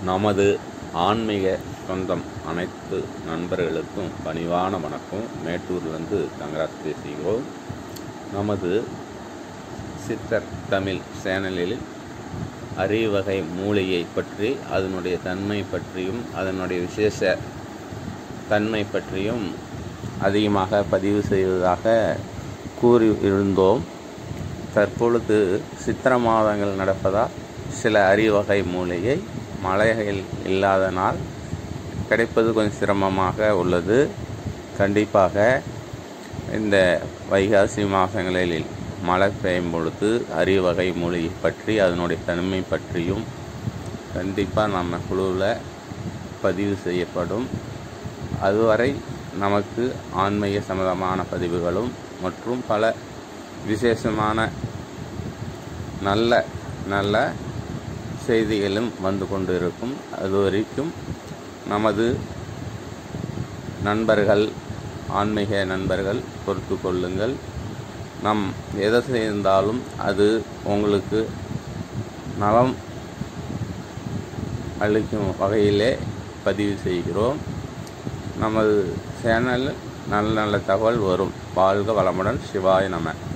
நமது ஆன்மீக சொந்தம் அனைத்து நண்பர்களுக்கும் பணிவான வணக்கம் மேட்டூர்லேருந்து தங்கராஜ் பேசுகிறோம் நமது சித்தர் தமிழ் சேனலில் அரியவகை மூலிகை பற்றி அதனுடைய தன்மை பற்றியும் அதனுடைய விசேஷ தன்மை பற்றியும் அதிகமாக பதிவு செய்வதாக கூறி இருந்தோம் தற்பொழுது சித்திர மாதங்கள் நடப்பதால் சில அரியவகை மூலிகை மழைகள் இல்லாதனால் கிடைப்பது கொஞ்சம் சிரமமாக உள்ளது கண்டிப்பாக இந்த வைகாசி மாதங்களில் மழை பெய்யும் பொழுது அரியவகை மூலிகை பற்றி அதனுடைய தன்மை பற்றியும் கண்டிப்பாக நம்ம குழுவில் பதிவு செய்யப்படும் அதுவரை நமக்கு ஆன்மீக சம்பந்தமான பதிவுகளும் மற்றும் பல விசேஷமான நல்ல நல்ல செய்திகளும் வந்து கொண்டு இருக்கும் அது வரைக்கும் நமது நண்பர்கள் ஆன்மீக நண்பர்கள் பொறுத்து கொள்ளுங்கள் நம் எதை செய்தாலும் அது உங்களுக்கு நலம் அளிக்கும் வகையிலே பதிவு செய்கிறோம் நமது சேனலில் நல்ல நல்ல தகவல் வரும் வாழ்க வளமுடன் சிவாய நம